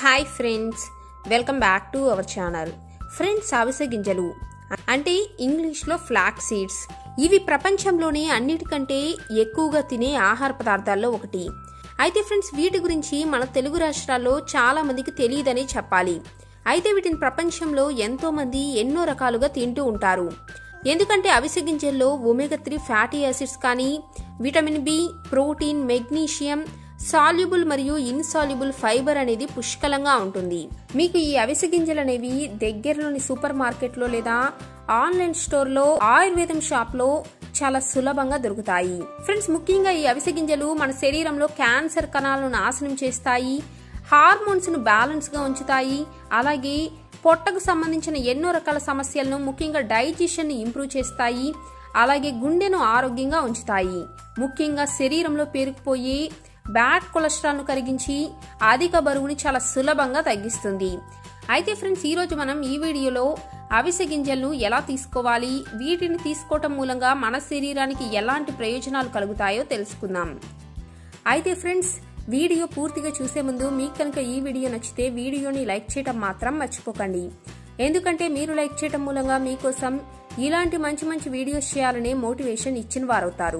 hi friends welcome back to our channel friends అవిసె గింజలు అంటే ఇంగ్లీష్లో ఫ్లాక్ సీడ్స్ ఇవి ప్రపంచంలోనే అన్నిటికంటే ఎక్కువగా తినే ఆహార పదార్థాల్లో ఒకటి అయితే ఫ్రెండ్స్ వీటి గురించి మన తెలుగు రాష్ట్రాల్లో చాలా మందికి తెలియదని చెప్పాలి అయితే వీటిని ప్రపంచంలో ఎంతో మంది ఎన్నో రకాలుగా తింటూ ఉంటారు ఎందుకంటే అవిసె గింజల్లో ఒమేగా త్రీ ఫ్యాటీ యాసిడ్స్ కానీ vitamin B protein magnesium soluble మరియు ఇన్సాల్యుబుల్ ఫైబర్ అనేది పుష్కలంగా ఉంటుంది మీకు ఈ అవిసె గింజలు అనేవి దగ్గరలోని సూపర్ మార్కెట్లో లేదా ఆన్లైన్ స్టోర్లో ఆయుర్వేదం షాప్లో చాలా సులభంగా దొరుకుతాయి ఫ్రెండ్స్ ముఖ్యంగా ఈ అవిసె గింజలు మన శరీరంలో క్యాన్సర్ కణాలను నాశనం చేస్తాయి హార్మోన్స్ ను బ్యాలెన్స్ గా ఉంచుతాయి అలాగే పొట్టకు సంబంధించిన ఎన్నో రకాల సమస్యలను ముఖ్యంగా డైజెషన్ ని ఇంప్రూవ్ చేస్తాయి అలాగే గుండెను ఆరోగ్యంగా ఉంచుతాయి ముఖ్యంగా శరీరంలో పేరుకుపోయి బ్యాడ్ కొలెస్ట్రాల్ ను కరిగించి అధిక బరువుని చాలా సులభంగా తగ్గిస్తుంది అయితే ఫ్రెండ్స్ ఈ రోజు మనం ఈ వీడియోలో అవిసె గింజలను ఎలా తీసుకోవాలి వీటిని తీసుకోవటం మూలంగా మన శరీరానికి ఎలాంటి ప్రయోజనాలు కలుగుతాయో తెలుసుకుందాం అయితే ఫ్రెండ్స్ వీడియో పూర్తిగా చూసే ముందు మీకు కనుక ఈ వీడియో నచ్చితే వీడియోని లైక్ చేయడం మాత్రం మర్చిపోకండి ఎందుకంటే మీరు లైక్ చేయడం మూలంగా మీకోసం ఇలాంటి మంచి మంచి వీడియోస్ చేయాలనే మోటివేషన్ ఇచ్చిన వారవుతారు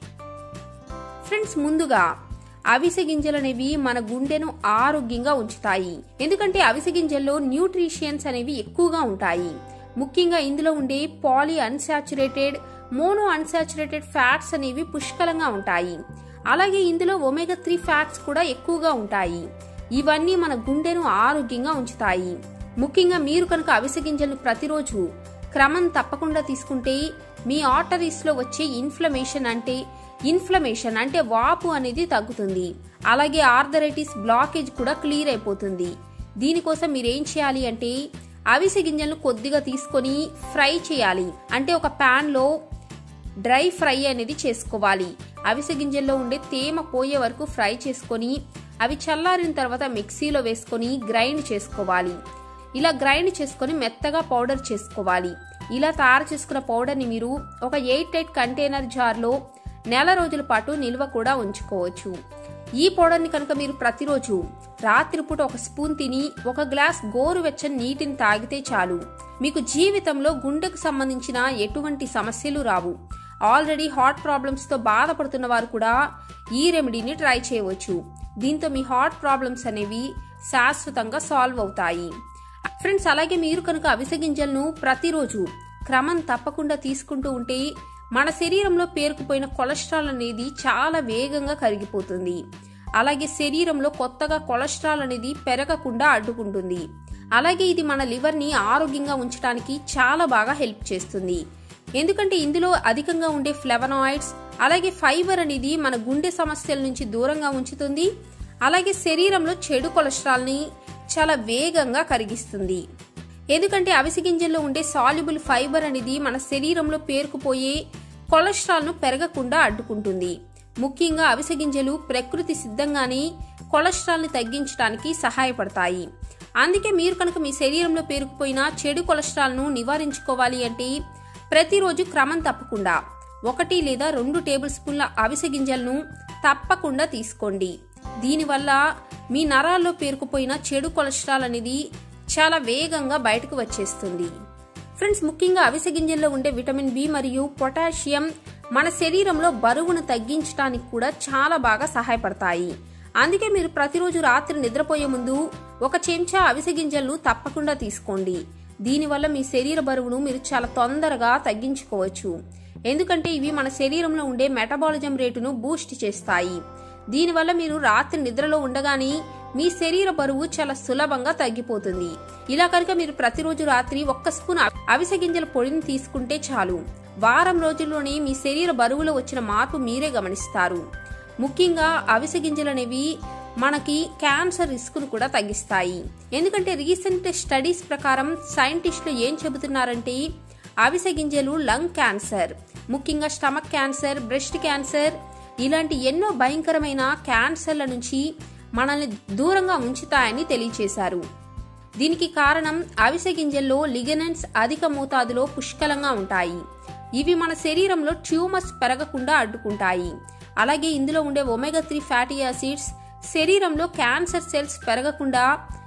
ఫ్రెండ్స్ ముందుగా అవిసె గింజలు అనేవి మన గుండెను ఆరోగ్యంగా ఉంచుతాయి ఎందుకంటే అవిసె గింజల్లో న్యూట్రిషియన్స్ అనేవి ఎక్కువగా ఉంటాయి ముఖ్యంగా ఇందులో ఉండే poly unsaturated mono unsaturated fats అనేవి పుష్కలంగా ఉంటాయి అలాగే ఇందులో ఒమేగా త్రీ ఫ్యాట్స్ కూడా ఎక్కువగా ఉంటాయి ఇవన్నీ మన గుండెను ఆరోగ్యంగా ఉంచుతాయి ముఖ్యంగా మీరు కనుక అవిసె గింజలను ప్రతిరోజు క్రమం తప్పకుండా తీసుకుంటే మీ ఆర్టరీస్ లో వచ్చే ఇన్ఫ్లమేషన్ అంటే ఇన్ఫ్లమేషన్ అంటే వాపు అనేది తగ్గుతుంది అలాగే ఆర్థరైటిస్ బ్లాకేజ్ కూడా క్లియర్ అయిపోతుంది దీనికోసం మీరు ఏం చేయాలి అంటే అవిసె గింజలను కొద్దిగా తీసుకొని ఫ్రై చేయాలి అంటే ఒక పాన్ లో డ్రై ఫ్రై అనేది చేసుకోవాలి అవిసె గింజల్లో ఉండే తేమ పోయే వరకు ఫ్రై చేసుకొని అవి చల్లారిన తర్వాత మిక్సీలో వేసుకొని గ్రైండ్ చేసుకోవాలి ఇలా గ్రైండ్ చేసుకొని మెత్తగా పౌడర్ చేసుకోవాలి ఇలా తయారు చేసుకున్న పౌడర్ని మీరు ఒక ఎయిట్ ఎయిట్ కంటైనర్ జార్లో నెల రోజుల పాటు నిల్వ కూడా ఉంచుకోవచ్చు ఈ పౌడర్ని కనుక మీరు ప్రతిరోజు రాత్రిపూట ఒక స్పూన్ తిని ఒక గ్లాస్ గోరువెచ్చని నీటిని తాగితే చాలు మీకు జీవితంలో గుండెకు సంబంధించిన ఎటువంటి సమస్యలు రావు ఆల్రెడీ హార్ట్ ప్రాబ్లమ్స్ తో బాధపడుతున్న వారు కూడా ఈ రెమెడీని ట్రై చేయవచ్చు దీంతో మీ హార్ట్ ప్రాబ్లమ్స్ అనేవి శాశ్వతంగా సాల్వ్ అవుతాయి ఫ్రెండ్స్ అలాగే మీరు కనుక అవిసె గింజలను ప్రతిరోజు క్రమం తప్పకుండా తీసుకుంటూ ఉంటే మన శరీరంలో పేరుకుపోయిన కొలెస్ట్రాల్ అనేది చాలా వేగంగా కరిగిపోతుంది అలాగే శరీరంలో కొత్తగా కొలెస్ట్రాల్ అనేది పెరగకుండా అడ్డుకుంటుంది అలాగే ఇది మన లివర్ని ఆరోగ్యంగా ఉంచడానికి చాలా బాగా హెల్ప్ చేస్తుంది ఎందుకంటే ఇందులో అధికంగా ఉండే ఫ్లెవనాయిడ్స్ అలాగే ఫైబర్ అనేది మన గుండె సమస్యల నుంచి దూరంగా ఉంచుతుంది అలాగే శరీరంలో చెడు కొలెస్ట్రాల్ని చాలా వేగంగా కరిగిస్తుంది ఎందుకంటే అవిసె గింజల్లో ఉండే సాల్యుబుల్ ఫైబర్ అనేది మన శరీరంలో పేరుకుపోయే కొలెస్ట్రాల్ను పెరగకుండా అడ్డుకుంటుంది ముఖ్యంగా అవిసె గింజలు ప్రకృతి సిద్ధంగానే కొలెస్ట్రాల్ని తగ్గించడానికి సహాయపడతాయి అందుకే మీరు కనుక మీ శరీరంలో పేరుకుపోయిన చెడు కొలెస్ట్రాల్ను నివారించుకోవాలి అంటే ప్రతిరోజు క్రమం తప్పకుండా ఒకటి లేదా రెండు టేబుల్ స్పూన్ల అవిసె గింజలను తప్పకుండా తీసుకోండి దీనివల్ల మీ నరాల్లో పేరుకుపోయిన చెడు కొలెస్ట్రాల్ అనేది చాలా వేగంగా బయటకు వచ్చేస్తుంది ఫ్రెండ్స్ ముఖ్యంగా అవిసె గింజల్లో ఉండే విటమిన్ బి మరియు పొటాషియం మన శరీరంలో బరువును తగ్గించడానికి కూడా చాలా బాగా సహాయపడతాయి అందుకే మీరు ప్రతిరోజు రాత్రి నిద్రపోయే ముందు ఒక చెంచా అవిసె గింజలను తప్పకుండా తీసుకోండి దీనివల్ల మీ శరీర బరువును మీరు చాలా తొందరగా తగ్గించుకోవచ్చు ఎందుకంటే ఇవి మన శరీరంలో ఉండే మెటబాలిజం రేటును బూస్ట్ చేస్తాయి దీనివల్ల మీరు రాత్రి నిద్రలో ఉండగానే మీ శరీర బరువు చాలా సులభంగా తగ్గిపోతుంది ఇలా కనుక మీరు ప్రతిరోజు రాత్రి ఒక్క స్పూన్ అవిసె గింజల పొడిని తీసుకుంటే చాలు వారం రోజుల్లోనే మీ శరీర బరువులో వచ్చిన మార్పు మీరే గమనిస్తారు ముఖ్యంగా అవిసె గింజలు అనేవి మనకి క్యాన్సర్ రిస్క్ను కూడా తగ్గిస్తాయి ఎందుకంటే రీసెంట్ స్టడీస్ ప్రకారం సైంటిస్టులు ఏం చెబుతున్నారంటే అవిసె గింజలు లంగ్ క్యాన్సర్ ముఖ్యంగా స్టమక్ క్యాన్సర్ బ్రెస్ట్ క్యాన్సర్ ఇలాంటి ఎన్నో భయంకరమైన క్యాన్సర్ల నుంచి మనల్ని దూరంగా ఉంచుతాయని తెలియచేశారు దీనికి కారణం అవిసె గింజల్లో లిగనెంట్స్ అధిక మోతాదులో పుష్కలంగా ఉంటాయి ఇవి మన శరీరంలో ట్యూమర్స్ పెరగకుండా అడ్డుకుంటాయి అలాగే ఇందులో ఉండే ఒమేగా త్రీ ఫ్యాటీ యాసిడ్స్ శరీరంలో క్యాన్సర్ సెల్స్ పెరగకుండా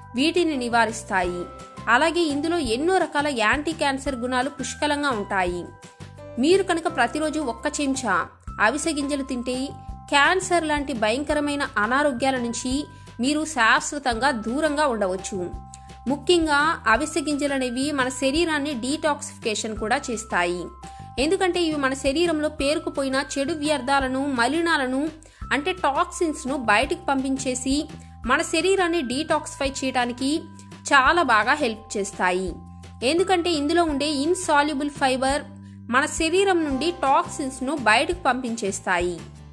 వీటిని నివారిస్తాయి అలాగే ఇందులో ఎన్నో రకాల యాంటీ క్యాన్సర్ గుణాలు పుష్కలంగా ఉంటాయి మీరు కనుక ప్రతిరోజు ఒక్క చెంచా అవిసె గింజలు తింటే క్యాన్సర్ లాంటి భయంకరమైన అనారోగ్యాల నుంచి మీరు శాశ్వతంగా దూరంగా ఉండవచ్చు ముఖ్యంగా అవిసె గింజలు అనేవి మన శరీరాన్ని డీటాక్సిఫికేషన్ కూడా చేస్తాయి ఎందుకంటే ఇవి మన శరీరంలో పేరుకుపోయిన చెడు వ్యర్థాలను మలినాలను అంటే టాక్సిన్స్ ను బయటకు పంపించేసి మన శరీరాన్ని డీటాక్సిఫై చేయడానికి చాలా బాగా హెల్ప్ చేస్తాయి ఎందుకంటే ఇందులో ఉండే ఇన్సాల్యుబుల్ ఫైబర్ మన శరీరం నుండి టాక్సిన్స్ ను బయటకు పంపించేస్తాయి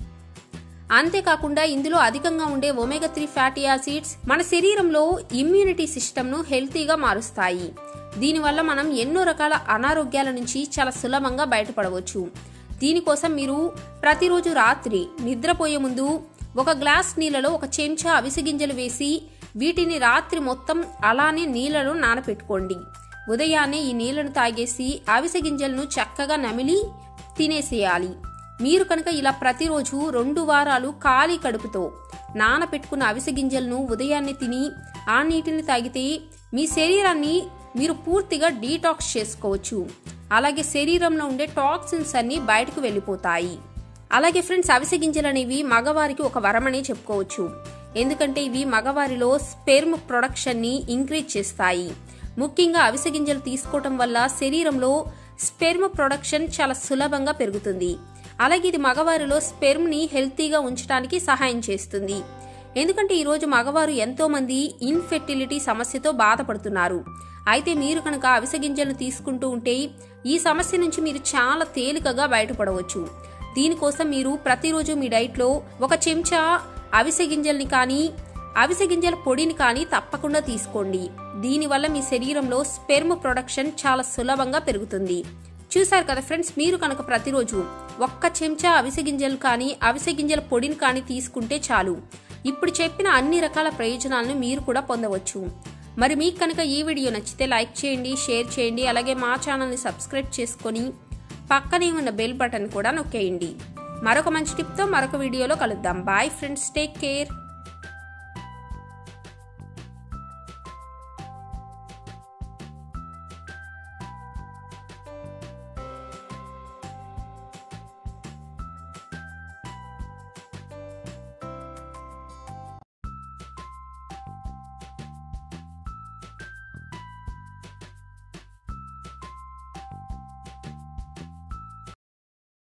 అంతేకాకుండా ఇందులో అధికంగా ఉండే ఒమేగా త్రీ ఫ్యాటీ యాసిడ్స్ మన శరీరంలో ఇమ్యూనిటీ సిస్టమ్ను హెల్తీగా మారుస్తాయి దీనివల్ల మనం ఎన్నో రకాల అనారోగ్యాల నుంచి చాలా సులభంగా బయటపడవచ్చు దీనికోసం మీరు ప్రతిరోజు రాత్రి నిద్రపోయే ముందు ఒక గ్లాస్ నీళ్ళలో ఒక చెంచా అవిసె గింజలు వేసి వీటిని రాత్రి మొత్తం అలానే నీళ్ళలో నానపెట్టుకోండి ఉదయాన్నే ఈ నీళ్లను తాగేసి అవిసె గింజలను చక్కగా నమిలి తినేసేయాలి మీరు కనుక ఇలా ప్రతిరోజు రెండు వారాలు ఖాళీ కడుపుతో నానపెట్టుకున్న అవిసె గింజలను ఉదయాన్నే తిని ఆ నీటిని తాగితే మీ శరీరాన్ని మీరు పూర్తిగా డీటాక్స్ చేసుకోవచ్చు అలాగే శరీరంలో ఉండే టాక్సిన్స్ అన్ని బయటకు వెళ్ళిపోతాయి అలాగే ఫ్రెండ్స్ అవిసె గింజలు అనేవి మగవారికి ఒక వరమనే చెప్పుకోవచ్చు ఎందుకంటే ఇవి మగవారిలో స్పెర్మ్ ప్రొడక్షన్ ని ఇంక్రీజ్ చేస్తాయి ముఖ్యంగా అవిసె గింజలు తీసుకోవటం వల్ల శరీరంలో స్పెర్మ్ ప్రొడక్షన్ చాలా సులభంగా పెరుగుతుంది అలాగే ఇది మగవారిలో స్పెర్మ్ ని హెల్తీగా ఉంచడానికి సహాయం చేస్తుంది ఎందుకంటే ఈరోజు మగవారు ఎంతో మంది ఇన్ఫెర్టిలిటీ సమస్యతో బాధపడుతున్నారు అయితే మీరు కనుక అవిసె గింజలను తీసుకుంటూ ఉంటే ఈ సమస్య నుంచి మీరు చాలా తేలికగా బయటపడవచ్చు దీనికోసం మీరు ప్రతిరోజు మీ డైట్లో ఒక చెంచా అవిసె గింజల్ని కానీ అవిసె గింజల పొడిని కానీ తప్పకుండా తీసుకోండి దీనివల్ల మీ శరీరంలో స్పెర్మ్ ప్రొడక్షన్ చాలా సులభంగా పెరుగుతుంది చూసారు కదా ఫ్రెండ్స్ మీరు కనుక ప్రతిరోజు ఒక్క చెంచా అవిసె గింజలు కానీ అవిసె గింజల పొడిని కానీ తీసుకుంటే చాలు ఇప్పుడు చెప్పిన అన్ని రకాల ప్రయోజనాలను మీరు కూడా పొందవచ్చు మరి మీకు కనుక ఈ వీడియో నచ్చితే లైక్ చేయండి షేర్ చేయండి అలాగే మా ఛానల్ని సబ్స్క్రైబ్ చేసుకొని పక్కనే ఉన్న బెల్ బటన్ కూడా నొక్కేయండి మరొక మంచి టిప్తో మరొక వీడియోలో కలుద్దాం బాయ్ ఫ్రెండ్స్ టేక్ కేర్